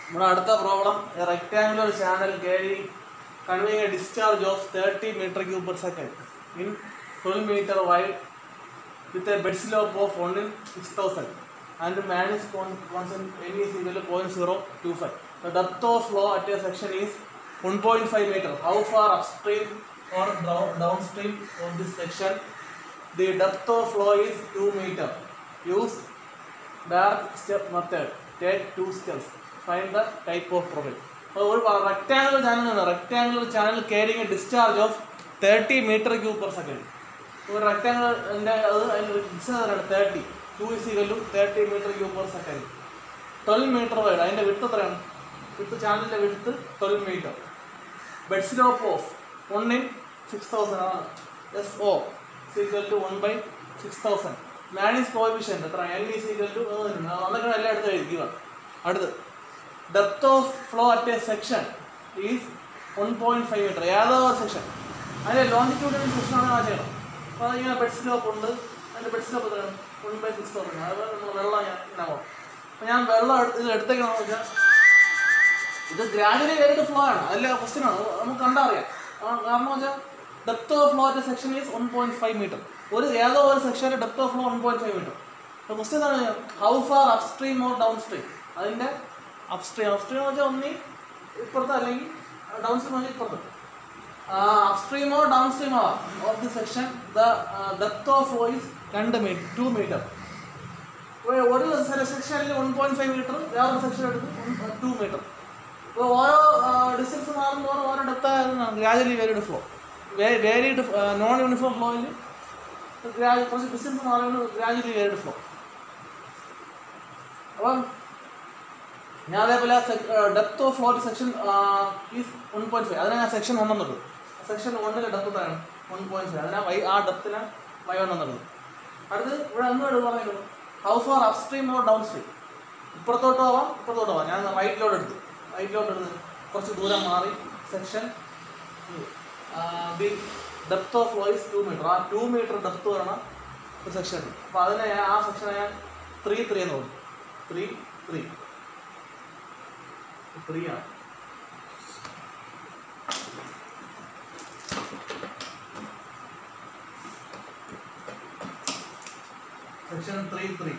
നമ്മുടെ അടുത്ത problem rectangular channel carry conveying a discharge of 30 meter cube per second in 12 meter wide with a bed slope of 1 in 6000 and man is con- constant n is equal to 0.025. The depth of flow at a section is 1.5 meter. How far upstream or down- downstream of this section? The depth of flow is 2 meter. Use direct step method take two steps find the type of profile അപ്പോൾ ഒരു rectangular channel rectangular channel carrying a discharge of thirty meter cube per second ഒരു റെക്ടാങ്കുലറിൻ്റെ അത് അതിൻ്റെ discharge thirty two ഇസിക്കലും thirty meter cube per second twelve meter wide അതിൻ്റെ width എത്രയാണ് width ചാനലിൻ്റെ width twelve meter bed slope of one in six thousand ആണ് S O equal to one by six thousand മാനീസ് coefficient എത്ര N ഈ equal to അതൊക്കെ എല്ലാം എടുത്ത് എഴുതുക അടുത്ത് depth of flow at a section is one point five meter ഏതോ ഒരു സെക്ഷൻ അതിൻ്റെ ലോണ്ടിറ്റ്യൂഡിനൽ സെക്ഷനാണ് ആ ചെയ്യണം അപ്പോൾ അതിങ്ങനെ ബെഡ് സ്ലോപ്പ് ഉണ്ട് അതിൻ്റെ ബെഡ് സ്ലോപ്പ് എത്രയാണ് വൺ ബൈ സിക്സ് തൗസൻഡ് അതുപോലെ നമ്മൾ വെള്ളം ഞാൻ ഇങ്ങനെ പോകും അപ്പോൾ ഞാൻ വെള്ളം എടുത്ത് ഇത് എടുത്തേക്കണമെന്ന് വെച്ചാൽ ഇത് ഗ്രാജുവലി വേറിട്ട് ഫ്ലോ ആണ് അതിലെ ക്വസ്റ്റ്യൻ ആണ് അത് നമുക്ക് കണ്ടറിയാം ആ, കാരണം വെച്ചാൽ depth of flow at section is one point five meter ഒരു ഏതോ ഒരു സെക്ഷനിൽ depth of flow one point five meter അപ്പോൾ ക്വസ്റ്റ്യൻ എന്താണ് how far upstream or downstream അതിൻ്റെ അപ് സ്ട്രീം അപ് സ്ട്രീം എന്ന് വെച്ചാൽ ഒന്നി ഇപ്പുറത്ത് അല്ലെങ്കിൽ ഡൗൺ സ്ട്രീം ആണെങ്കിൽ ഇപ്പുറത്ത് upstream or downstream ആവാം of the section the depth of flow is രണ്ട് മീറ്റർ ടു മീറ്റർ ഒരു സെക്ഷനിൽ വൺ പോയിന്റ് ഫൈവ് മീറ്റർ വേറൊരു സെക്ഷൻ എടുത്ത് ടു മീറ്റർ ഇപ്പോൾ ഓരോ ഡിസ്റ്റൻസ് മാറുമ്പോൾ ഓരോ ഡെപ്ത് ആയിരുന്നാണ് gradually varied flow varied non uniform ഫ്ലോയിൽ കുറച്ച് ഡിസ്റ്റൻസ് മാറുമ്പോൾ ഗ്രാജുവലി വേരിഡ് ഫ്ലോ അപ്പം ഞാൻ അതേപോലെ depth of flow section is one point five അതിനെ ഞാൻ സെക്ഷൻ വൺ എന്നുള്ളത് സെക്ഷൻ വണ്ണിലെ ഡെപ്ത് എത്രയാണ് വൺ പോയിന്റ് ഫൈവ് അതിനാ വൈ ആ ഡെപ്തിനെ വൈ വൺ എന്നുള്ളത് അടുത്ത് ഇവിടെ ഒന്നും പറയുന്നത് how far upstream or downstream ഇപ്പുറത്തോട്ട് പോവാം ഇപ്പുറത്തോട്ട് പോവാം ഞാൻ റൈറ്റിലോട്ട് എടുത്തു റൈറ്റിലോട്ട് എടുത്ത് കുറച്ച് ദൂരം മാറി section the depth of voice two meter ആ ടു മീറ്റർ ഡെപ്ത് വരണം ഒരു സെക്ഷൻ അപ്പോൾ അതിനെ ഞാൻ ആ സെക്ഷനെ ഞാൻ ത്രീ ത്രീ എന്ന് പറഞ്ഞു ത്രീ ത്രീ ത്രീ ആണ് സെക്ഷൻ ത്രീ ത്രീ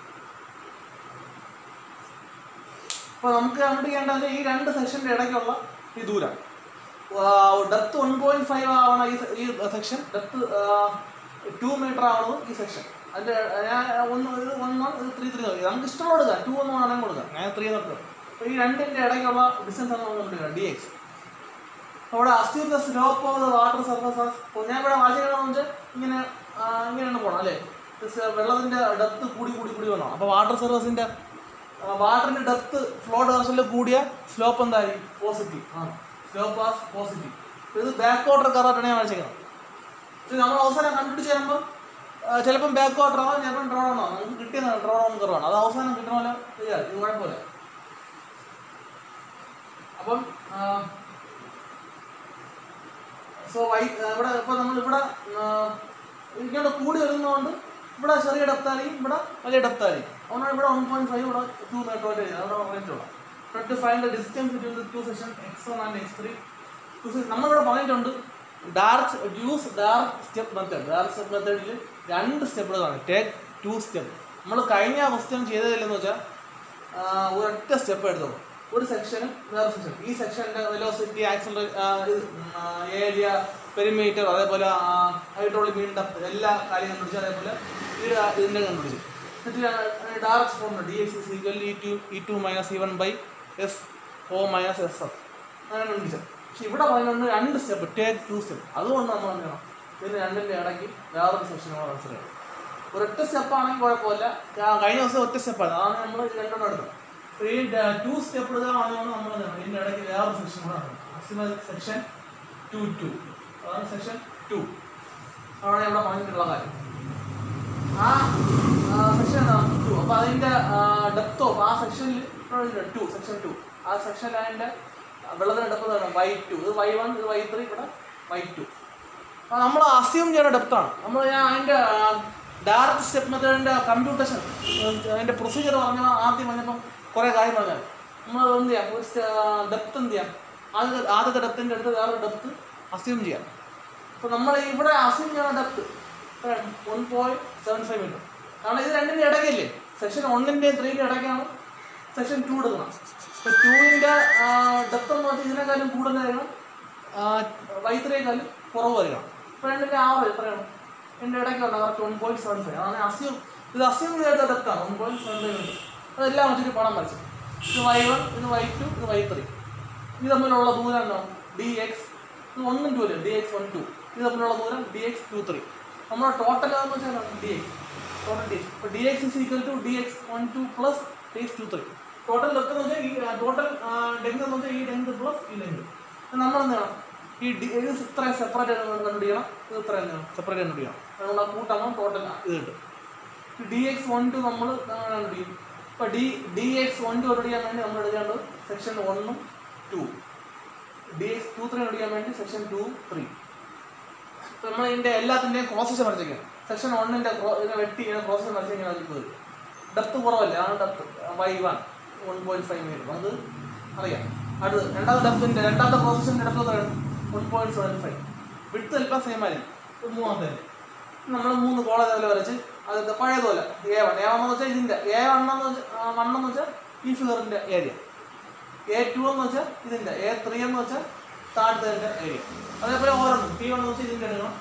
അപ്പോൾ നമുക്ക് കണ്ടുപിടിക്കേണ്ടത് ഈ രണ്ട് സെക്ഷൻ്റെ ഇടയ്ക്കുള്ള ഈ ദൂരം ഡെപ്ത് വൺ പോയിന്റ് ഫൈവ് ആവണം ഈ സെ- ഈ സെക്ഷൻ ഡെപ്ത് ടു മീറ്റർ ആവണത് ഈ സെക്ഷൻ അതിൻ്റെ ഞാൻ ഒന്ന് ഇത് വൺ വൺ ഇത് ത്രീ ത്രീ നമുക്ക് ഇഷ്ടമുള്ള കൊടുക്കാം ടു ഒന്ന് വേണമെങ്കിൽ കൊടുക്കാം ഞാൻ ത്രീ നിർത്തുക അപ്പോൾ ഈ രണ്ടിൻ്റെ ഇടയ്ക്കുള്ള ഡിസ്റ്റൻസ് ആണ് നമ്മൾ കണ്ടുപിടിക്കുക ഡി എക്സ് അവിടെ assume the slope of the water surface ഞാൻ ഇവിടെ വായിക്കണമെന്ന് വെച്ചാൽ ഇങ്ങനെ ആ, ഇങ്ങനെയാണ് പോകണം അല്ലേ ഇത് വെള്ളത്തിൻ്റെ ഡെപ്ത് കൂടി കൂടി കൂടി വരണം അപ്പോൾ വാട്ടർ സർഫസിൻ്റെ വാട്ടറിൻ്റെ ഡെപ്ത് ഫ്ലോ ഡയറക്ഷനിൽ കൂടിയ സ്ലോപ്പ് എന്തായി പോസിറ്റീവ് ആ സ്ലോപ്പ് ആസ് പോസിറ്റീവ് ഇത് ബാക്ക് വാട്ടർ കറക്റ്റാണ് ഞാൻ വായിച്ചേക്കണം ഇത് നമ്മൾ അവസാനം കണ്ടുപിടിച്ച് കഴിയുമ്പോൾ ചിലപ്പം ബാക്ക് വാട്ടർ ആവാം ചിലപ്പം ഡ്രോ ഡൗൺ ആവാം നമുക്ക് കിട്ടിയതാണ് ഡ്രോ ഡൗൺ കറവാണ് അത് അവസാനം കിട്ടണ പോലെ ചെയ്യാം ഇത് കുഴപ്പമില്ല അപ്പം സോ വൈ ഇവിടെ ഇപ്പോൾ നമ്മൾ ഇവിടെ ഇങ്ങോട്ട് കൂടി വരുന്നതുകൊണ്ട് ഇവിടെ ചെറിയ ഡെപ്തായിരിക്കും ഇവിടെ വലിയ ഡെപ്തായിരിക്കും അതുകൊണ്ടാണ് ഇവിടെ വൺ പോയിന്റ് ഫൈവ് ഇവിടെ ടു മീറ്റർ ആയിട്ട് എഴുതുന്നത് അവിടെ പറഞ്ഞിട്ടുള്ള to find the distance between the two section X one and X three നമ്മളിവിടെ പറഞ്ഞിട്ടുണ്ട് direct use direct step method direct step മെത്തേഡിൽ രണ്ട് സ്റ്റെപ്പുകളാണ് ടേക്ക് ടു സ്റ്റെപ്പ് നമ്മൾ കഴിഞ്ഞ ക്വസ്റ്റ്യൻ ചെയ്തതില്ലെന്ന് വെച്ചാൽ ഒരൊറ്റ സ്റ്റെപ്പ് എടുത്തോ ഒരു സെക്ഷനും വേറെ സെക്ഷൻ ഈ സെക്ഷൻ്റെ വെലോസിറ്റി ആക്സിലറേ ഏരിയ പെരിമീറ്റർ അതേപോലെ ഹൈഡ്രോളിക് മീൻ ഡെപ്ത് എല്ലാ കാര്യം കണ്ടുപിടിച്ചു അതേപോലെ ഈ ഡ- ഇതിൻ്റെ കണ്ടുപിടിച്ചു എന്നിട്ട് direct formula D X is equal E two E two minus E one by S O minus S F അങ്ങനെ കണ്ടുപിടിച്ചത് പക്ഷെ ഇവിടെ പറയുന്നത് രണ്ട് സ്റ്റെപ്പ് ടേക്ക് ടു സ്റ്റെപ്പ് അതുകൊണ്ട് നമ്മൾ എന്ത് ചെയ്യണം ഇതിന് രണ്ടിൻ്റെ ഇടയ്ക്ക് വേറൊരു സെക്ഷൻ കൂടെ മനസ്സിലായി ഒരൊറ്റ സ്റ്റെപ്പാണെങ്കിൽ കുഴപ്പമില്ല കാ- കഴിഞ്ഞ ദിവസം ഒറ്റ സ്റ്റെപ്പാണ് അതാണ് നമ്മൾ രണ്ടെണ്ണം എടുത്തത് അപ്പോൾ ഈ ടു സ്റ്റെപ്പ് എടുക്കുകയാണെങ്കിൽ നമ്മൾ എന്ത് ചെയ്യണം? ഇതിൻ്റെ ഇടയ്ക്ക് വേറൊരു സെക്ഷൻ കൂടെ മാക്സിമം സെക്ഷൻ ടു ടു അതാണ് സെക്ഷൻ ടു അതാണ് ഇവിടെ പറഞ്ഞിട്ടുള്ള കാര്യം ആ സെക്ഷൻ ടു അപ്പോൾ അതിൻ്റെ ഡെപ്ത് ഓഫ് ആ സെക്ഷനിൽ ടു സെക്ഷൻ ടു ആ സെക്ഷനിൽ അതിൻ്റെ വെള്ളത്തിൻ്റെ ഡെപ്ത് വൈ ടു ഇത് വൈ വൺ ഇത് വൈ ത്രീ ഇവിടെ വൈ ടു അപ്പോൾ നമ്മൾ അസ്യൂം ചെയ്യുന്ന ഡെപ്താണ് നമ്മൾ ഞാൻ അതിൻ്റെ ഡയറക്റ്റ് സ്റ്റെപ്പ് മെത്തേഡിൻ്റെ കമ്പ്യൂട്ടേഷൻ അതിൻ്റെ പ്രൊസീജിയർ പറഞ്ഞ ആദ്യം പറഞ്ഞപ്പം കുറേ കാര്യം പറഞ്ഞാൽ നമ്മൾ എന്ത് ചെയ്യാം ഒരു ഡെപ്ത് എന്ത് ചെയ്യാം ആദ്യത്തെ ആദ്യത്തെ ഡെപ്തിൻ്റെ അടുത്ത് വേറെ ഡെപ്ത് അസ്യൂം ചെയ്യാം അപ്പോൾ നമ്മൾ ഇവിടെ അസ്യൂം ചെയ്യുന്ന depth one point seven five meter കാരണം ഇത് രണ്ടിൻ്റെ ഇടയ്ക്കല്ലേ സെക്ഷൻ ഒന്നിൻ്റെയും ത്രീൻ്റെ ഇടയ്ക്കാണ് സെക്ഷൻ ടു എടുക്കണം ഇപ്പോൾ ടൂവിൻ്റെ ഡെപ്ത് എന്ന് വെച്ചാൽ ഇതിനേക്കാളും കൂടുതലായിരിക്കണം വൈ ത്രീയേക്കാളും കുറവ് വരികയാണ് ഇപ്പോൾ രണ്ടിൻ്റെ ആവറേജ് എത്രയാണ് എൻ്റെ ഇടയ്ക്കുണ്ട് correct one point seven five അതാണ് അസ്യൂം ഇത് അസ്യൂം ചെയ്ത ഡെപ്താണ് one point seven five meter അതെല്ലാം വെച്ചിട്ട് പണം വരച്ചു ഇത് വൈ വൺ ഇത് വൈ ടു ഇത് വൈ ത്രീ ഇത് തമ്മിലുള്ള ദൂരം എന്താണ് ഡി എക്സ് ഇത് ഒന്നും ടു അല്ലേ ഡി എക്സ് വൺ ടു ഇത് തമ്മിലുള്ള ദൂരം ഡി എക്സ് ടു ത്രീ നമ്മുടെ ടോട്ടൽ എന്ന് വെച്ചാൽ D X total D X ഇപ്പോൾ D X is equal to D X one two plus D X two three total length എന്ന് വെച്ചാൽ ഈ ടോട്ടൽ ലെങ്ത് എന്ന് വെച്ചാൽ ഈ ലെങ്ത് പ്ലസ് ഈ ലെങ്ത് നമ്മൾ എന്ത് ചെയ്യണം ഈ ഡി ഇത് ഇത്ര സെപ്പറേറ്റ് കണ്ടുപിടിക്കണം ഇത് ഇത്ര എന്താണ് സെപ്പറേറ്റ് കണ്ടുപിടിക്കണം അതുകൊണ്ട് ആ കൂട്ടാകുമ്പോൾ ടോട്ടൽ ഇത് കിട്ടും ഡി എക്സ് വൺ ടു നമ്മൾ കണ്ടുപിടിക്കും ഇപ്പോൾ D D X one two കണ്ടുപിടിക്കാൻ വേണ്ടി നമ്മൾ എടുക്കേണ്ടത് സെക്ഷൻ വണ്ണും two D X two three കണ്ടുപിടിക്കാൻ വേണ്ടി സെക്ഷൻ ടു ത്രീ ഇപ്പം നമ്മൾ ഇതിൻ്റെ എല്ലാത്തിൻ്റെയും ക്രോസസ് വരച്ചിരിക്കണം സെക്ഷൻ വണ്ണിൻ്റെ ഇതിനെ വെട്ടി ഇങ്ങനെ ക്രോസസ് വരച്ചിരിക്കണം അതിൽ പോയി ഡെപ്ത് കുറവല്ലേ ആണ് depth Y one one point five meter അത് അറിയാം അടുത്ത് രണ്ടാമത്തെ ഡെപ്തിൻ്റെ രണ്ടാമത്തെ പ്രോസസ്സിൻ്റെ ഡെപ്ത് എത്രയാണ് വൺ പോയിന്റ് സെവൻ ഫൈവ് വിട്ട് അല്പം സെയിം ആയിരിക്കും ഇത് മൂന്നാമത്തെ നമ്മൾ മൂന്ന് കോള ലെവൽ വരച്ച് അത് പഴയതുപോലെ എ വൺ എ വൺ എന്ന് വെച്ചാൽ ഇതിൻ്റെ എ വൺ എന്ന് വെച്ചാൽ വൺ എന്ന് വെച്ചാൽ ഈ ഫിഗറിൻ്റെ ഏരിയ എ ടു എന്ന് വെച്ചാൽ ഇതിൻ്റെ എ ത്രീ എന്ന് വെച്ചാൽ താഴത്തെ ഏരിയ അതേപോലെ ഓരോന്നും പി വൺ എന്ന് വെച്ചാൽ ഇതിൻ്റെ എടുക്കണം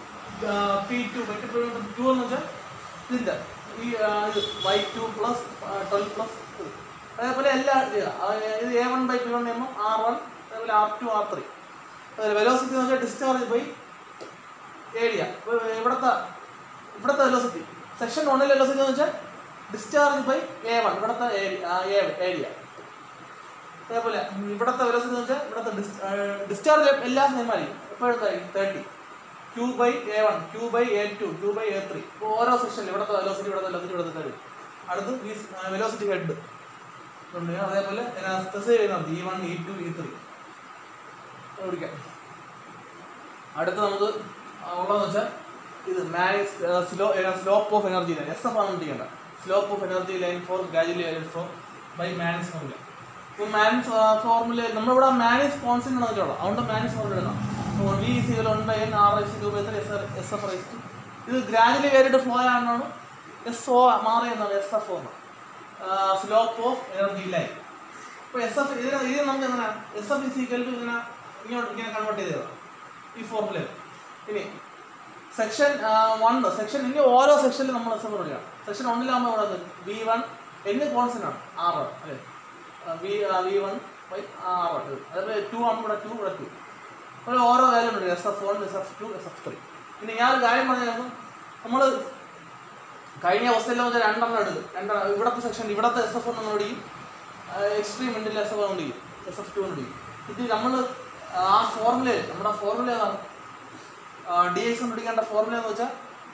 പി ടു മറ്റു ടു എന്ന് വെച്ചാൽ ഇതിൻ്റെ ഈ ആ, ഇത് Y two plus twelve plus അതേപോലെ എല്ലാ ചെയ്യുക ആ, ഇത് A one by P one M R one അതേപോലെ ആർ ടു ആർ ത്രീ അതുപോലെ വെലോസിറ്റി എന്ന് വെച്ചാൽ ഡിസ്ചാർജ് ബൈ ഏരിയ ഇവിടുത്തെ ഇവിടുത്തെ വെലോസിറ്റി സെക്ഷൻ വണ്ണിലെ വെലോസിറ്റി എന്ന് വെച്ചാൽ ഡിസ്ചാർജ് ബൈ എ വൺ ഇവിടുത്തെ ഏരിയ അതേപോലെ ഇവിടുത്തെ വെലോസിറ്റി എന്ന് വെച്ചാൽ ഇവിടുത്തെ ഡിസ്ചാർജ് എല്ലാം സെയിം ആയിരിക്കും എപ്പോഴും thirty Q by A one Q by A two Q by A three ഇപ്പോൾ ഓരോ സെക്ഷനിൽ ഇവിടുത്തെ വെലോസിറ്റി ഇവിടുത്തെ വെലോസിറ്റി ഇവിടുത്തെ തേർട്ടി അടുത്ത് ഈ വെലോസിറ്റി ഹെഡ് അതേപോലെ സ്പെസിഫൈ ചെയ്യുന്നത് E one E two E three ഓടിക്കാം അടുത്ത് നമുക്ക് ഉള്ളതെന്ന് വെച്ചാൽ ഇത് manage slow slope of energy line S F ആണ് ചെയ്യേണ്ടത് slope of energy line for gradually for by manage formula ഇപ്പോൾ മാനേജ് ഫോർമുല നമ്മളിവിടെ മാനേജ് കോൺസ്റ്റന്റ് ആണ് വെച്ചോളാം അതുകൊണ്ട് മാനേജ് ഫോർമുല ഇടണം V C one by N R S two by three S S F raise to ഇത് gradually വേരിയിട്ട് flow ആണെന്നാണ് S O മാറിയെന്നാണ് S F എന്ന് സ്ലോപ്പ് ഓഫ് എനർജി ലൈൻ ഇപ്പോൾ എസ് എഫ് ഇതിന് ഇത് നമുക്ക് എങ്ങനെ S F is equal to ഇങ്ങനെ ഇങ്ങോട്ട് ഇങ്ങനെ കൺവേർട്ട് ചെയ്തതാണ് ഈ ഫോർമുല ഇനി സെക്ഷൻ വൺ സെക്ഷൻ ഇനി ഓരോ സെക്ഷനിലും നമ്മൾ എസ് എഫ് കൊടുക്കണം സെക്ഷൻ വണ്ണിലാകുമ്പോൾ ഇവിടെ വി വൺ എന്ന് കോൺസ്റ്റന്റ് ആണ് ആർ വൺ അല്ലേ V V one by R one അതേപോലെ ടു ആണ് ഇവിടെ ടു ഇവിടെ ടു അതുപോലെ ഓരോ വാല്യൂ ഉണ്ട് S F one S F two S F three പിന്നെ ഞാൻ ഒരു കാര്യം പറഞ്ഞായിരുന്നു നമ്മൾ കഴിഞ്ഞ അവസ്ഥയിൽ വെച്ചാൽ രണ്ടെണ്ണം എടുക്കും രണ്ടെണ്ണം ഇവിടുത്തെ സെക്ഷൻ ഇവിടുത്തെ എസ് എഫ് ഒന്ന് ഓടിക്കും എക്സ്ട്രീം എൻഡിൽ എസ് എഫ് ഓടിക്കും എസ് എഫ് ടു ഓടിക്കും ഇത് നമ്മൾ ആ ഫോർമുല നമ്മുടെ ഫോർമുല ഏതാണ് ഡി എക്സ് കണ്ടുപിടിക്കേണ്ട ഫോർമുല എന്ന് വെച്ചാൽ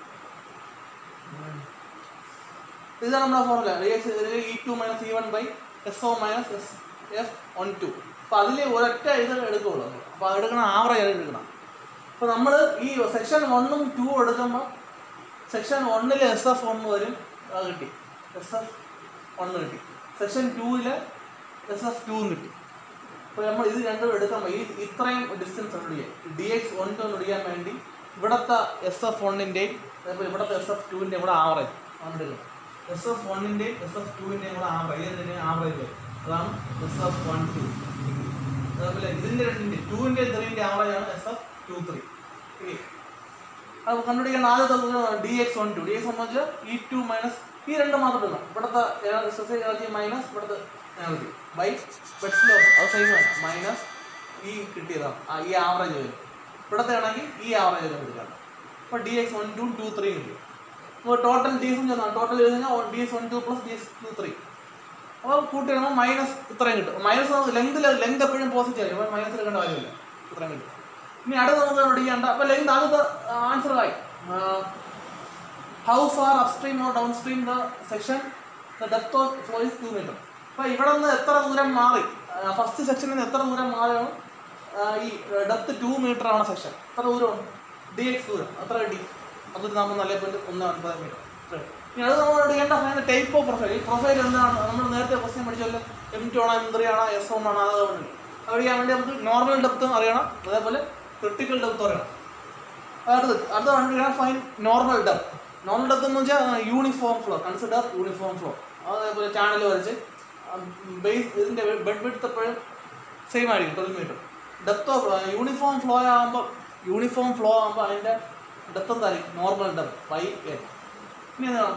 ഇതാണ് നമ്മുടെ formula D X E two minus E one by S O minus S F one two അപ്പോൾ അതിൽ ഒരൊറ്റ ഇത് എടുക്കുള്ളൂ അപ്പോൾ എടുക്കണം ആവറേജ് ആയിട്ട് എടുക്കണം അപ്പോൾ നമ്മൾ ഈ സെക്ഷൻ വണ്ണും ടു എടുക്കുമ്പോൾ സെക്ഷൻ വണ്ണിൽ എസ് എഫ് ഒന്ന് വരും അത് കിട്ടി എസ് എഫ് ഒന്ന് കിട്ടി സെക്ഷൻ ടൂവിൽ എസ് എഫ് ടു കിട്ടി അപ്പോൾ നമ്മൾ ഇത് രണ്ടും എടുക്കുമ്പോൾ ഈ ഇത്രയും ഡിസ്റ്റൻസ് കണ്ടുപിടിക്കുക ഡി എക്സ് വൺ ടു കണ്ടുപിടിക്കാൻ വേണ്ടി ഇവിടുത്തെ എസ് എഫ് വണ്ണിൻ്റെയും അതേപോലെ ഇവിടുത്തെ എസ് എഫ് ടുവിൻ്റെയും കൂടെ ആവറേജ് കണ്ടെടുക്കണം എസ് എഫ് വണ്ണിൻ്റെയും എസ് എഫ് ടുവിൻ്റെയും കൂടെ ആവറേജ് ഇതിൻ്റെ ആവറേജ് വരും അതാണ് എസ് എഫ് വൺ ടു അതേപോലെ ഇതിൻ്റെ രണ്ടിൻ്റെ ടുവിൻ്റെ ത്രീൻ്റെ ആവറേജ് ആണ് എസ് എഫ് ടു ത്രീ ഇനി അത് കണ്ടുപിടിക്കാൻ ആദ്യത്തെ D X one two D X one വെച്ചാൽ ഇ ടു മൈനസ് ഈ രണ്ട് മാത്രം എടുക്കണം ഇവിടുത്തെ എനർജി മൈനസ് ഇവിടുത്തെ എനർജി ബൈ ബെഡ് സ്ലോപ്പ് അത് സെയിം ആണ് മൈനസ് ഈ കിട്ടിയതാണ് ആ ഈ ആവറേജ് വരും ഇവിടുത്തെ ആണെങ്കിൽ ഈ ആവറേജ് വരും എടുക്കാം അപ്പോൾ D X one two two three കിട്ടി അപ്പോൾ ടോട്ടൽ ഡി എക്സ് ചെന്നാൽ ടോട്ടൽ ചെയ്ത് കഴിഞ്ഞാൽ D X one two plus D X two three അപ്പോൾ കൂട്ടി കഴിയുമ്പോൾ മൈനസ് ഇത്രയും കിട്ടും മൈനസ് ലെങ്ത് ലെങ്ത് എപ്പോഴും പോസിറ്റീവ് ആയിരിക്കും അപ്പോൾ മൈനസ് എടുക്കേണ്ട കാര്യമില്ല ഇത്രയും കിട്ടും ഇനി അടുത്ത നമുക്ക് കണ്ടുപിടിക്കേണ്ട അപ്പോൾ ലെങ്ത് ആദ്യത്തെ ആൻസർ ആയി how far upstream or downstream the section the depth of flow is two meter അപ്പോൾ ഇവിടെ നിന്ന് എത്ര ദൂരം മാറി ഫസ്റ്റ് സെക്ഷനിൽ നിന്ന് എത്ര ദൂരം മാറിയാണ് ആ, ഈ ഡെപ്ത് ടു മീറ്റർ ആണ് സെക്ഷൻ എത്ര ദൂരമാണ് ഡി എക്സ് ദൂരം അത്ര ഡി അതൊരു നാൽപ്പത് നാല് പോയിന്റ് ഒന്ന് ഒൻപത് മീറ്റർ ഇനി അത് നമ്മൾ എടുക്കേണ്ട ടൈപ്പ് ഓഫ് പ്രൊഫൈൽ ഈ പ്രൊഫൈൽ എന്താണ് നമ്മൾ നേരത്തെ ക്വസ്റ്റ്യൻ പഠിച്ചല്ലോ എം ടു ആണോ എം ത്രീ ആണോ എസ് വൺ ആണോ അത് വേണ്ടി അറിയാൻ വേണ്ടി നമുക്ക് നോർമൽ ഡെപ്ത് അറിയണം അതേപോലെ ക്രിട്ടിക്കൽ ഡെപ്ത് അറിയണം അടുത്ത് അടുത്ത കണ്ടുപിടിക്കണം fine normal depth normal depth എന്ന് വെച്ചാൽ uniform flow consider uniform flow അതേപോലെ ചാനൽ വരച്ച് ബേസ് ഇതിൻ്റെ ബെഡ് വിഡ്ത്ത് എപ്പോഴും സെയിം ആയിരിക്കും twelve meter depth of uniform flow ആകുമ്പോൾ യൂണിഫോം ഫ്ലോ ആകുമ്പോൾ അതിൻ്റെ ഡെപ്ത് എന്തായിരിക്കും നോർമൽ ഡെപ്ത് വൈ എൻ ഇനി എന്താണ്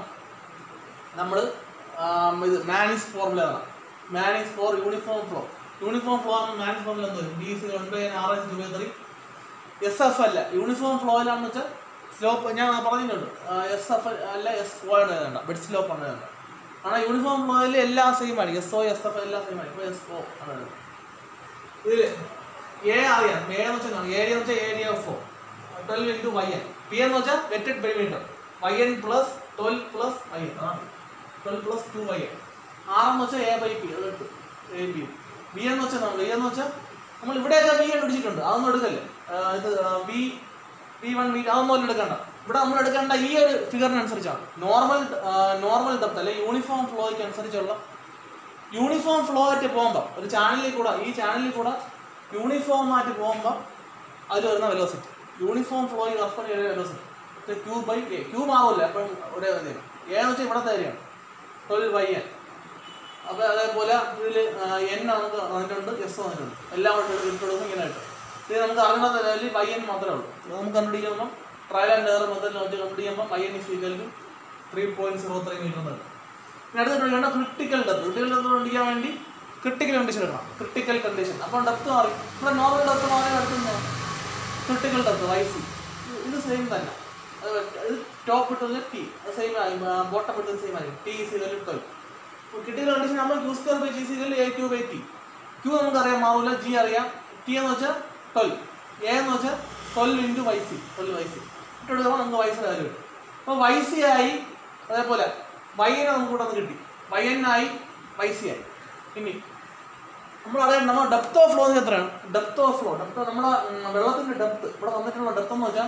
നമ്മൾ ഇത് മാനിസ് ഫോർമുല ആണ് Manning's for uniform flow uniform flow ആണ് മാനിസ് ഫോർമുല എന്ത് വരും D C one by R S two by three S F അല്ല യൂണിഫോം ഫ്ലോയിലാണെന്ന് വെച്ചാൽ സ്ലോപ്പ് ഞാൻ പറഞ്ഞിട്ടുണ്ട് എസ് എഫ് അല്ല എസ് ഒ ആണ് എഴുതണ്ട ബെഡ് സ്ലോപ്പ് ആണ് എഴുതണ്ട കാരണം യൂണിഫോം ഫ്ലോയിൽ എല്ലാം സെയിം ആയിരിക്കും എസ് ഒ എസ് എഫ് എല്ലാം സെയിം ആയിരിക്കും ഇപ്പോൾ എസ് ഒ ആണ് എഴുതുന്നത് ഇതിൽ എ അറിയാം എ എന്ന് വെച്ചാൽ ഏരിയ എന്ന് വെച്ചാൽ area of for twelve into Y N P എന്ന് വെച്ചാൽ wetted perimeter Y N plus twelve plus Y N ആണ് twelve plus two Y N R എന്ന് വെച്ചാൽ എ ബൈ പി അത് കിട്ടും എ ബി ബി എന്ന് വെച്ചാൽ നമ്മൾ ബി എന്ന് വെച്ചാൽ നമ്മൾ ഇവിടെയൊക്കെ ബി കണ്ടുപിടിച്ചിട്ടുണ്ട് അതൊന്നും എടുക്കല്ലേ ആ, ഇത് ബി ബി വൺ ബി അതൊന്നും അല്ല എടുക്കണ്ട ഇവിടെ നമ്മൾ എടുക്കേണ്ട ഈ ഒരു ഫിഗറിനനുസരിച്ചാണ് നോർമൽ നോർമൽ ഡെപ്ത് അല്ലെ യൂണിഫോം ഫ്ലോയ്ക്ക് അനുസരിച്ചുള്ള യൂണിഫോം ഫ്ലോ ആയിട്ട് പോകുമ്പോൾ ഒരു ചാനലിൽ കൂടെ ഈ ചാനലിൽ കൂടെ യൂണിഫോം ആയിട്ട് പോകുമ്പോൾ അതിൽ വരുന്ന വെലോസിറ്റി യൂണിഫോം ഫ്ലോയിൽ കറസ്പോണ്ട് ചെയ്യുന്ന velocity Q by A Q മാറില്ല എപ്പോഴും ഒരേ തന്നെ എ എന്ന് വെച്ചാൽ ഇവിടത്തെ ഏരിയയാണ് ട്വൽവ് ബൈ എൻ അപ്പോൾ അതേപോലെ ഇതിൽ എൻ നമുക്ക് വന്നിട്ടുണ്ട് എസ് വന്നിട്ടുണ്ട് എല്ലാം കൊണ്ട് ഇട്ടുകൊടുക്കും ഇങ്ങനെ കിട്ടും ഇത് നമുക്ക് അറിയുന്നത് ലെവലിൽ വൈ എൻ മാത്രമേ ഉള്ളൂ ഇത് നമുക്ക് കണ്ടുപിടിക്കുമ്പോൾ ട്രയൽ ആൻഡ് എയർ മെത്തേഡിൽ വെച്ച് കണ്ടുപിടിക്കുമ്പോൾ Y N is equal to three point zero three metre എന്നുണ്ട് ഇനി അടുത്ത കണ്ടുപിടിക്കേണ്ട ക്രിട്ടിക്കൽ ഡെപ്ത് ക്രിട്ടിക്കൽ ഡെപ്ത് കണ്ടുപിടിക്കാൻ വേണ്ടി ക്രിട്ടിക്കൽ കണ്ടീഷൻ എടുക്കണം ക്രിട്ടിക്കൽ കണ്ടീഷൻ അപ്പോൾ ഡെപ്ത് മാറി ഇവിടെ നോർമൽ ഡെപ്ത് മാറി എടുക്കുന്നത് ക്രിട്ടിക്കൽ ഡെപ്ത് വൈ സി ഇത് സെയിം തന്നെ അത് ഇത് ടോപ്പ് ഇട്ടത് ടി അത് സെയിം ആയി ബോട്ടം ഇട്ടത് സെയിം ആയി T C twelve critical condition നമ്മൾ Q square by G C A Q by T Q നമുക്കറിയാം മാറില്ല ജി അറിയാം ടി എന്ന് വെച്ചാൽ ട്വൽവ് എ എന്ന് വെച്ചാൽ twelve into Y C twelve Y C ഇട്ടെടുക്കുമ്പോൾ നമുക്ക് വൈ സി വാല്യൂ കിട്ടും അപ്പോൾ വൈ സി ആയി അതേപോലെ വൈ എനെ നമുക്ക് ഇവിടെ നിന്ന് കിട്ടി വൈ എൻ ആയി വൈ സി ആയി ഇനി നമ്മൾ അറിയാം നമ്മൾ ഡെപ്ത് ഓഫ് ഫ്ലോ എന്ന് എത്രയാണ് ഡെപ്ത് ഓഫ് ഫ്ലോ ഡെപ്ത് നമ്മുടെ ഉം, വെള്ളത്തിന്റെ ഡെപ്ത് ഇവിടെ വന്നിട്ടുള്ള ഡെപ്ത് എന്ന് വെച്ചാൽ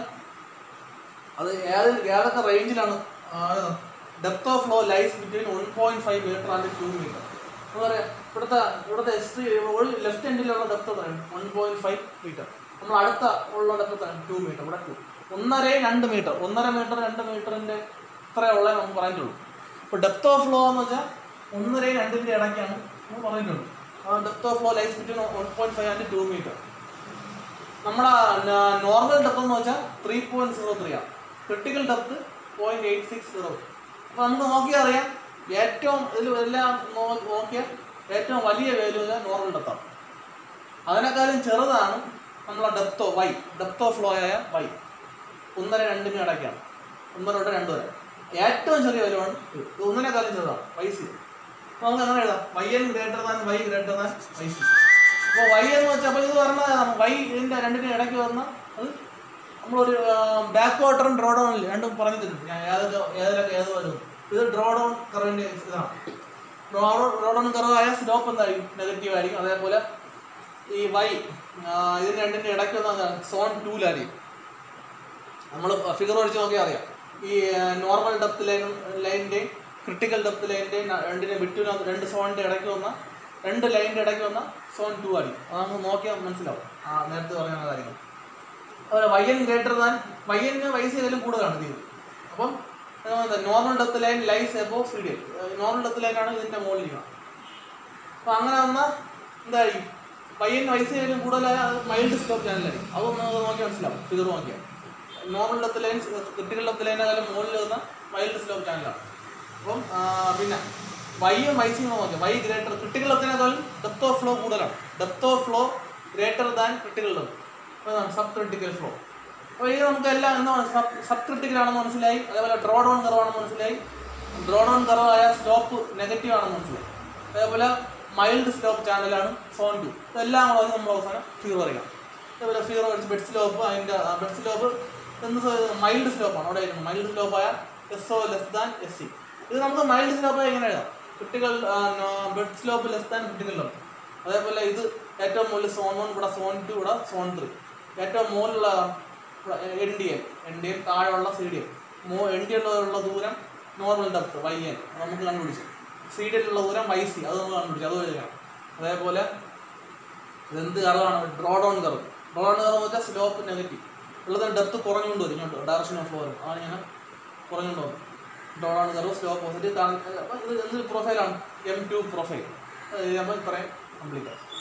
അത് ഏത് ഏതൊക്കെ റേഞ്ചിലാണ് depth of flow lies between one point five metre and two metre എന്താ പറയുക ഇവിടുത്തെ ഇവിടുത്തെ എക്സ്ട്രീ ലെഫ്റ്റ് എൻഡിലുള്ള ഡെപ്ത് എത്രയാണ് വൺ പോയിന്റ് ഫൈവ് മീറ്റർ നമ്മൾ അടുത്ത ഉള്ള ഡെപ്ത് എത്രയാണ് ടു മീറ്റർ ഇവിടെ ടു ഒന്നര രണ്ട് മീറ്റർ ഒന്നര മീറ്റർ രണ്ട് മീറ്ററിന്റെ ഇത്രയുള്ള നമുക്ക് പറഞ്ഞിട്ടുള്ളൂ ഇപ്പോൾ ഡെപ്ത് ഓഫ് ഫ്ലോ എന്ന് വെച്ചാൽ ഒന്നരയും രണ്ടിന്റെ ഇടയ്ക്കാണ് നമ്മൾ പറഞ്ഞിട്ടുള്ളൂ ആ depth of flow lies between one point five and two metre നമ്മുടെ നോർമൽ ഡെപ്ത് എന്ന് വെച്ചാൽ ത്രീ പോയിന്റ് സീറോ ത്രീ ആണ് critical depth point eight six zero അപ്പോൾ നമുക്ക് നോക്കിയാൽ അറിയാം ഏറ്റവും ഇതിൽ എല്ലാം നോ- നോക്കിയാൽ ഏറ്റവും വലിയ വാല്യൂ നോർമൽ ഡെപ്താണ് അതിനേക്കാളും ചെറുതാണ് നമ്മളെ ഡെപ്തോ വൈ ഡെപ്തോ ഫ്ലോ ആയ വൈ ഒന്നര രണ്ടിന് ഇടയ്ക്കാണ് ഒന്നര തൊട്ട് രണ്ട് വരെ ഏറ്റവും ചെറിയ വാല്യൂ ഇത് ഇത് ഒന്നിനേക്കാളും ചെറുതാണ് വൈ സി അപ്പോൾ നമുക്ക് അങ്ങനെ എഴുതാം Y N greater than Y greater than Y C അപ്പോൾ വൈ എന്ന് വെച്ചാൽ അപ്പോൾ ഇത് പറഞ്ഞതാണ് വൈ ഇതിൻ്റെ രണ്ടിന് ഇടയ്ക്ക് വന്ന അത് നമ്മളൊരു ബാക്ക് വാട്ടറും ഡ്രോ ഡൗൺ രണ്ടും പറഞ്ഞു തരും ഞാൻ ഏതൊക്കെ ഏതിലൊക്കെ ഏത് വരും ഇത് ഡ്രോ ഡൗൺ കറവിൻ്റെ ഇതാണ് ഡ്രോ ഡ്രോ ഡൗൺ കറവായ സ്ലോപ്പ് എന്തായിരിക്കും നെഗറ്റീവ് ആയിരിക്കും അതേപോലെ ഈ വൈ ഇതിന് രണ്ടിൻ്റെ ഇടയ്ക്ക് വന്ന സോൺ ടൂലായിരിക്കും നമ്മൾ ഫിഗർ വരച്ച് നോക്കിയാൽ അറിയാം ഈ നോർമൽ ഡെപ്ത് ലൈൻ ലൈനിൻ്റെയും ക്രിട്ടിക്കൽ ഡെപ്ത് ലൈനിൻ്റെയും രണ്ടിനെ ബിറ്റ്വീൻ രണ്ട് സോണിൻ്റെ ഇടയ്ക്ക് വന്ന രണ്ട് ലൈനിൻ്റെ ഇടയ്ക്ക് വന്ന സോൺ ടു ആയിരിക്കും അത് നമുക്ക് നോക്കിയാൽ മനസ്സിലാവും ആ നേരത്തെ പറയുന്ന കാര്യങ്ങൾ അതുപോലെ Y N greater than Y N vice ചെയ്താലും കൂടുതലാണ് ഇത് അപ്പം normal depth line lies above ഫീഡിയൽ നോർമൽ ഡെപ്ത് ലൈനാണ് ഇതിൻ്റെ മുകളിലിരിക്കുന്നത് അപ്പോൾ അങ്ങനെ വന്നാൽ എന്തായിരിക്കും വൈ എൻ വൈസ് ചെയ്താലും കൂടുതലായ മൈൽഡ് സ്ലോപ്പ് ചാനലായിരിക്കും അതൊന്ന് നമുക്ക് നോക്കി മനസ്സിലാവും ഫിഗർ നോക്കിയാൽ normal depth line critical depth ലൈനേക്കാളും മുകളിൽ വന്ന മൈൽഡ് സ്ലോപ്പ് ചാനലാണ് അപ്പം ആ, പിന്നെ വൈയും വൈസിയും നോക്കിയാൽ വൈ ഗ്രേറ്റർ ക്രിട്ടിക്കൽ ഡെപ്തിനേക്കാളും ഡെപ്ത് ഓഫ് ഫ്ലോ കൂടുതലാണ് depth of flow greater than critical depth അതാണ് സബ് ക്രിട്ടിക്കൽ ഫ്ലോ അപ്പോൾ ഇത് നമുക്ക് എല്ലാം എന്താണ് സബ് സബ് ക്രിട്ടിക്കൽ ആണെന്ന് മനസ്സിലായി അതേപോലെ ഡ്രോ ഡൗൺ കർവാണെന്ന് മനസ്സിലായി ഡ്രോ ഡൗൺ കർവായ സ്ലോപ്പ് നെഗറ്റീവ് ആണെന്ന് മനസ്സിലായി അതേപോലെ മൈൽഡ് സ്ലോപ്പ് ചാനലാണ് സോൺ ടു ഇതെല്ലാം കൂടെ നമ്മൾ അവസാനം ഫീർ പറയാം അതേപോലെ ഫീർ അടിച്ച് ബെഡ് സ്ലോപ്പ് അതിൻ്റെ ബെഡ് സ്ലോപ്പ് എന്ന് മൈൽഡ് സ്ലോപ്പാണ് അവിടെ ആയിരുന്നു മൈൽഡ് സ്ലോപ്പായ S O less than S C ഇത് നമുക്ക് മൈൽഡ് സ്ലോപ്പ് എങ്ങനെ എഴുതാം critical bed slope less than critical depth അതേപോലെ ഇത് ഏറ്റവും മുകളിൽ സോൺ വൺ ഇവിടെ സോൺ ടു ഇവിടെ സോൺ ത്രീ ഏറ്റവും മുകളിലുള്ള N D M N D M താഴെയുള്ള സി ഡി എം മോ എൻ ഡി ഉള്ള ദൂരം നോർമൽ ഡെപ്ത് വൈ എൻ നമുക്ക് കണ്ടുപിടിച്ചു സി ഡി ഉള്ള ദൂരം വൈ സി അത് നമ്മൾ കണ്ടുപിടിച്ചു അത് എഴുതണം അതേപോലെ ഇതെന്ത് കറവാണ് draw down curve draw down curve വെച്ചാൽ സ്ലോപ്പ് നെഗറ്റീവ് ഉള്ളത് ഡെപ്ത് കുറഞ്ഞുകൊണ്ട് വരും ഇങ്ങോട്ട് ഡയറക്ഷൻ ഓഫ് ഫ്ലോ വരും ആണ് ഇങ്ങനെ കുറഞ്ഞുകൊണ്ട് വരും draw down curve slope positive ഇത് എന്ത് പ്രൊഫൈലാണ് എം ടു പ്രൊഫൈൽ അത് ചെയ്യുമ്പോൾ ഇത്രയും കംപ്ലീറ്റ് ആവും